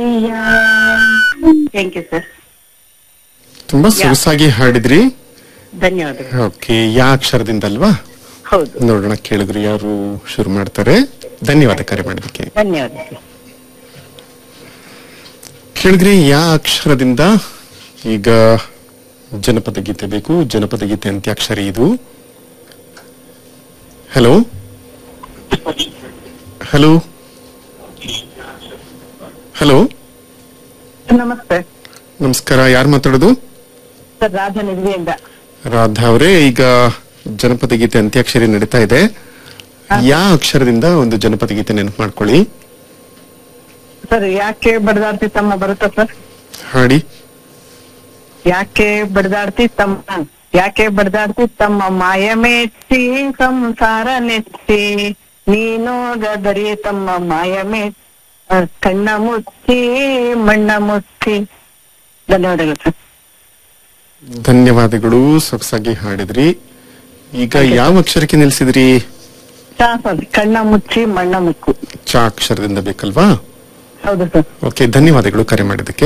Thank you sir ತುಂಬಾ ಸೊಗಸಾಗಿ ಹಾಡಿದ್ರಿ ಧನ್ಯವಾದಗಳು ಓಕೆ ಯಾ ಅಕ್ಷರದಿಂದ ಅಲ್ವಾ ಹೌದು ನೋಡೋಣ ಕೇಳಿದ್ರು ಯಾರು ಶುರು ಮಾಡ್ತಾರೆ ಧನ್ಯವಾದ ಕರೆ ಮಾಡೋದಕ್ಕೆ ಧನ್ಯವಾದಗಳು ಕೇಳಿದ್ರಿ ಯಾ ಅಕ್ಷರದಿಂದ ಈಗ ಜನಪದ ಗೀತೆ ಬೇಕು ಜನಪದ ಗೀತೆ ಅಂತ್ಯಾಕ್ಷರಿ ಇದು ಹಲೋ ಹಲೋ ಹಲೋ ನಮಸ್ತೆ ನಮಸ್ಕಾರ ಯಾರು ಮಾತಾಡೋದು ಸರ್ ರಾಜ ನಿಧಿಯಿಂದ ರಾಧಾ ಅವರೇ ಈಗ ಜನಪದ ಗೀತೆ ಅಂತ್ಯಾಕ್ಷರಿ ನಡೀತಾ ಇದೆ ಯಾ ಅಕ್ಷರದಿಂದ ಒಂದು ಜನಪದ ಗೀತೆ ನೆನಪು ಮಾಡ್ಕೊಳ್ಳಿ ಸರ್ ಯಾಕೆ ಬಡದಾಡ್ತಿ ತಮ್ಮ ಬರುತ್ತಾ ಸರ್ ಹಾಡಿ ಯಾಕೆ ಬಡದಾಡ್ತಿ ತಮ್ಮ ಯಾಕೆ ಬಡದಾಡ್ತಿ ತಮ್ಮ ಮಾಯ ಮೆಚ್ಚಿ ಸಂಸಾರ ನೆಚ್ಚಿ ನೀನೋಗದರಿ ತಮ್ಮ ಮಾಯ ಮೆಚ್ಚಿ ಆ, ಕಣ್ಣ ಮುಚ್ಚಿ ಮಣ್ಣ ಮುಚ್ಚಿ ಧನ್ಯವಾದಗಳು ಸರ್ ಧನ್ಯವಾದಗಳು ಸೊಗಸಾಗಿ ಹಾಡಿದ್ರಿ ಈಗ ಯಾವ ಅಕ್ಷರಕ್ಕೆ ನಿಲ್ಸಿದ್ರಿ ಚಾ ಸರ್ ಕಣ್ಣ ಮುಚ್ಚಿ ಮಣ್ಣ ಮುಚ್ಚಿ ಚಾ ಅಕ್ಷರದಿಂದ ಬೇಕಲ್ವಾ ಹೌದು ಸರ್ ಓಕೆ ಧನ್ಯವಾದಗಳು ಕರೆ ಮಾಡಿದ್ದಕ್ಕೆ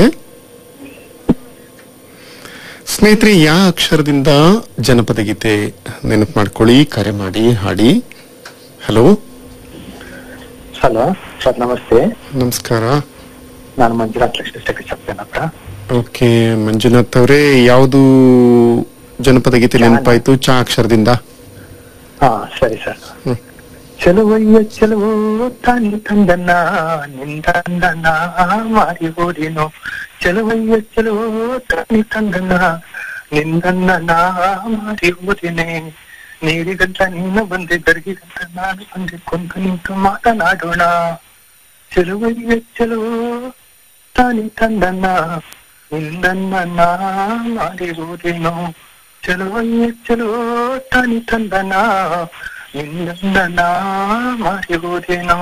ಸ್ನೇಹಿತರೆ ಯಾ ಅಕ್ಷರದಿಂದ ಜನಪದ ಗೀತೆ ನೆನಪು ಮಾಡ್ಕೊಳ್ಳಿ ಕರೆ ಮಾಡಿ ಹಾಡಿ ಹಲೋ ಹಲೋ ಸರ್ ನಮಸ್ತೆ ನಮಸ್ಕಾರ ನಾನು ಮಂಜುನಾಥ್ ಲಕ್ಷ್ಮೀ ಸೆಕ್ರೆಟರಿ ಅಂತ ಓಕೆ ಮಂಜುನಾಥ್ ಅವರೇ ಯಾವುದು ಜನಪದ ಗೀತೆ ನೆನಪಾಯ್ತು ಚಾ ಅಕ್ಷರದಿಂದ ಹಾ ಸರಿ ಸರ್ ಹ್ಮ್. ಚೆಲುವಯ್ಯ ಚೆಲುವು ತಾನಿ ತಂದನ್ನ ನಿಂದನ್ನ ಮಾರಿ ಓಡಿನೋ ಚೆಲುವಯ್ಯ ಚೆಲುವು ತಾನಿ ತಂದನ್ನ ನಿಂದನ್ನ ಮಾರಿ ಓದಿನೇ ನೀರಿಗಂತ ನೀನು ಬಂದೆ ಬೆರಗಿಗಂತ ನಾನು ಬಂದೆ ಕೊಂದು ನಿಂತು ಮಾತನಾಡೋಣ ಚೆಲುವಯ್ಯ ಚೆಲುವು ತಾನಿ ತಂದನ್ನ ನಿಂದನ್ನ ಮಾರಿ ಓದಿನೋ ಚೆಲುವಯ್ಯ ಚೆಲುವು ತಾನಿ ತಂದನ ನಿನ್ನ ಮಾಡಿರುವುದೇನೋ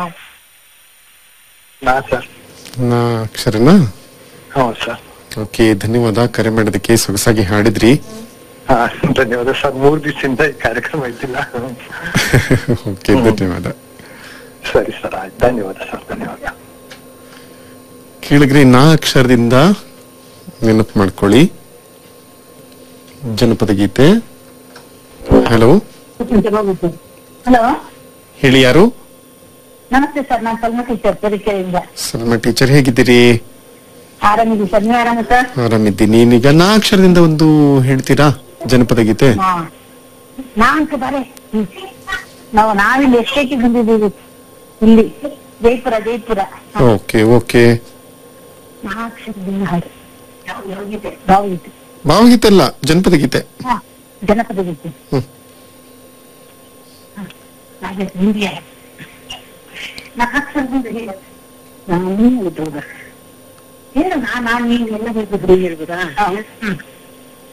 ನಾ ಸರ್ ನಾ ಅಕ್ಷರನ ಹ್ಞೂ ಸರ್ ಓಕೆ ಧನ್ಯವಾದ ಕರೆ ಮಾಡೋದಕ್ಕೆ ಸೊಗಸಾಗಿ ಹಾಡಿದ್ರಿ ಹಾ ಧನ್ಯವಾದ ಸರ್ ಮೂರ್ ದಿವಸದಿಂದ ಈ ಕಾರ್ಯಕ್ರಮ ಇದ್ದಿಲ್ಲ ಓಕೆ ಧನ್ಯವಾದ ಸರಿ ಸರ್ ಆಯ್ತು ಧನ್ಯವಾದ ಸರ್ ಧನ್ಯವಾದ ಕೇಳಿದ್ರಿ ನಾ ಅಕ್ಷರದಿಂದ ನೆನಪು ಮಾಡ್ಕೊಳ್ಳಿ ಜನಪದ ಗೀತೆ ಹಲೋ ಹಲೋ ಹೇಳಿ ಯಾರು ನಮಸ್ತೆ ಸರ್ ನಾನು ಸಲ್ಮ ಟೀಚರ್ ಪರಿಚಯದಿಂದ ಸಲ್ಮಾ ಟೀಚರ್ ಹೇಗಿದ್ದೀರಿ ಆರಾಮಿದ್ದೀವಿ ಸರ್ ನೀವು ಆರಾಮ ಸರ್ ಆರಾಮಿದ್ದೀನಿ ನೀನೀಗ ನಾ ಅಕ್ಷರದಿಂದ ಒಂದು ಹೇಳ್ತೀರಾ ಜನಪದ ಗೀತೆ ಹಾ ನಾಂಕ ಬಾರೆ ಹ್ಮ್. ನಾವು ನಾವಿಲ್ಲಿ ಎಷ್ಟೇಕೆ ಬಂದಿದ್ದೀವಿ ಇಲ್ಲಿ ಜೈಪುರ ಜೈಪುರ ಓಕೆ ಓಕೆ ನಾಕ್ಷರದಿಂದ ಹಾಡು ಭಾವಗೀತೆ ಭಾವಗೀತೆ ಅಲ್ಲ ಜನಪದ ಗೀತೆ ಹಾ ಜನಪದ ಗೀತೆ ಹ್ಮ್. ಹಾ, ಹಾಗೆ ಹಿಂದಿಯ ನಾಕ್ಷರದಿಂದ ಹೇಳು ನಾನು ಹೇಳ್ಬೋದಾ ಹೇಳು ನಾ ನಾನು ನೀನು ಎಲ್ಲ ಹೇಳ್ಬೋದ್ರಿ ಹೇಳ್ಬೋದಾ ಹ್ಮ್